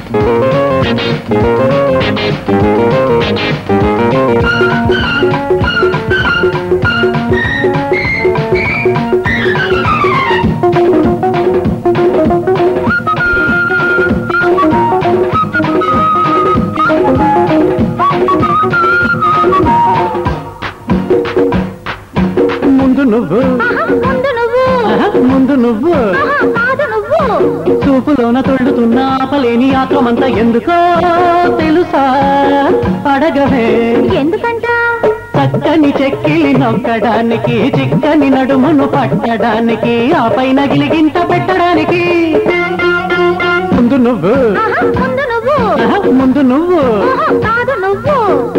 ముందు నువ్వు ఆహా, ముందు నువ్వు ఆహా, ముందు నువ్వు ఆహా, కాదు నువ్వు చూపులోన తొళ్ళుతున్న ఆపలేని ఆత్రమంతా ఎందుకో తెలుసా అడగవే ఎందుకంట చక్కని చెక్కిలి నొక్కడానికి చిక్కని నడుమును పట్టడానికి ఆ పైన గిలిగింత పెట్టడానికి ముందు నువ్వు ఆహా, ముందు నువ్వు ఆహా, ముందు నువ్వు ఆహా, కాదు నువ్వు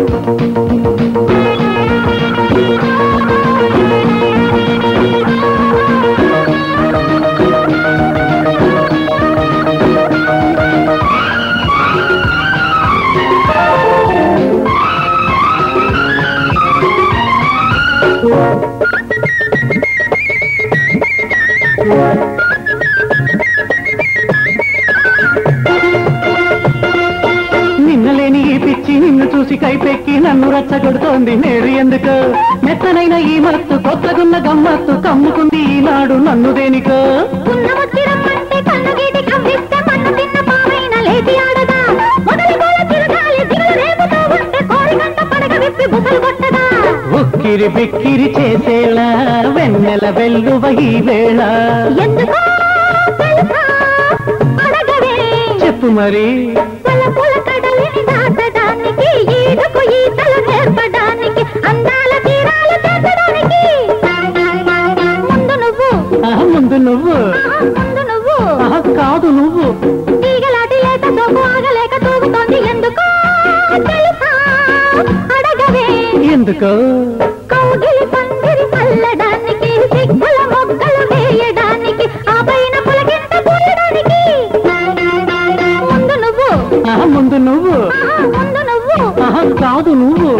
నిన్నలేని ఈ పిచ్చి నిన్ను చూసి కైపెక్కి నన్ను రచ్చగొడుతోంది నేడు ఎందుకు మెత్తనైన ఈ మత్తు కొత్తగున్న గమ్మత్తు కమ్ముకుంది ఈనాడు నన్ను దేనికో ఉన్న ముచ్చిరమ్మంటే కన్ను గీటి కవ్విస్తే మన్ను తిన్న పావైన లేచి ఆడదా మొదలు గోల చిరగాలి దిగులు రేపుతూ ఉంటే కోరికంట పడగ విప్పి బుసలు కొట్టదా ఉక్కిరి బిక్కిరి చేసేలా వెన్నెల వెల్లువ ఈ వేళ ఎందుకో తెలుసా అడగవే చెప్పు మరి పుల కడలిని దాటడానికి ఈడుకు ఈతలు నేర్పడానికి అందాల తీరాలు చేర్చడానికి ముందు నువ్వు ఆహా, ముందు నువ్వు ఆహా, ముందు నువ్వు ఆహా, కాదు నువ్వు తీగలాటి లేక సోపు ఆగలేక తూగుతోంది ఎందుకో తెలుసా అడగవే ఎందుకో కౌగిలి పందిరి చల్లడానికి సిగ్గుల మొగ్గలు వేయడానికి ఆ పైన పులకింత పూయడానికి ముందు నువ్వు ఆహా, ముందు నువ్వు ఆహా, ముందు నువ్వు ఆహా, కాదు నువ్వు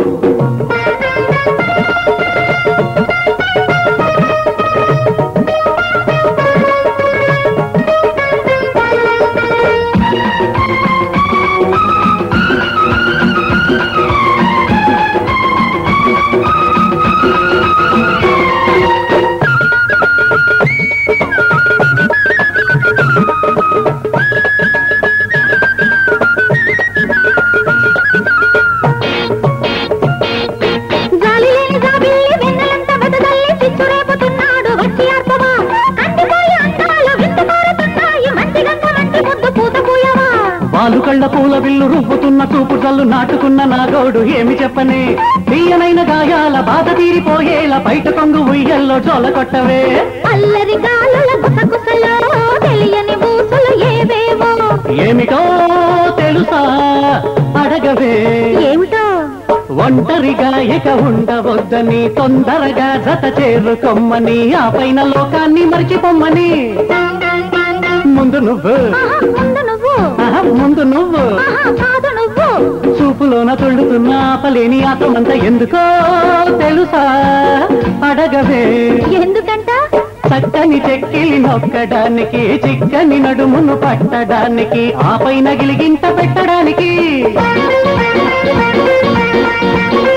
జాలి లేని జాబిల్లి వెన్నెలంత వెదజల్లి చిచ్చు రేపుతున్నాడు వచ్చి అర్పవా కందిపోయి అందాలు విందు కోరుతున్నాయి మంచి గంగ మంచి ముద్దు పూత పూయవా వాలు కళ్ళ పూల విల్లు రుబ్బుతున్న చూపు జల్లు నాటుకున్న నాగోడు ఏమి చెప్పనే తీయనైన గాయాల బాధ తీరిపోయేలా బయట కొంగు ఉయ్యల్లో జోల కొట్టవే అల్లరి గాలుల గుసగుసలో తెలియని బూసులు ఏవేవో ఏమిటో తెలుసా అడగవే ఏమిటో ఒంటరిగా ఇక ఉండవద్దని తొందరగా జత చేరుకొమ్మని ఆ పైన లోకాన్ని మర్చిపోమ్మని ముందు నువ్వు ఆహా, ముందు నువ్వు ఆహా, ముందు నువ్వు ఆహా, కాదు నువ్వు చూపులోన తొళ్ళుతున్న ఆపలేని ఆత్రమంతా ఎందుకో తెలుసా అడగవే ఎందుకంట చక్కని చెక్కిలి నొక్కడానికి చిక్కని నడుమును పట్టడానికి ఆ పైన గిలిగింత పెట్టడానికి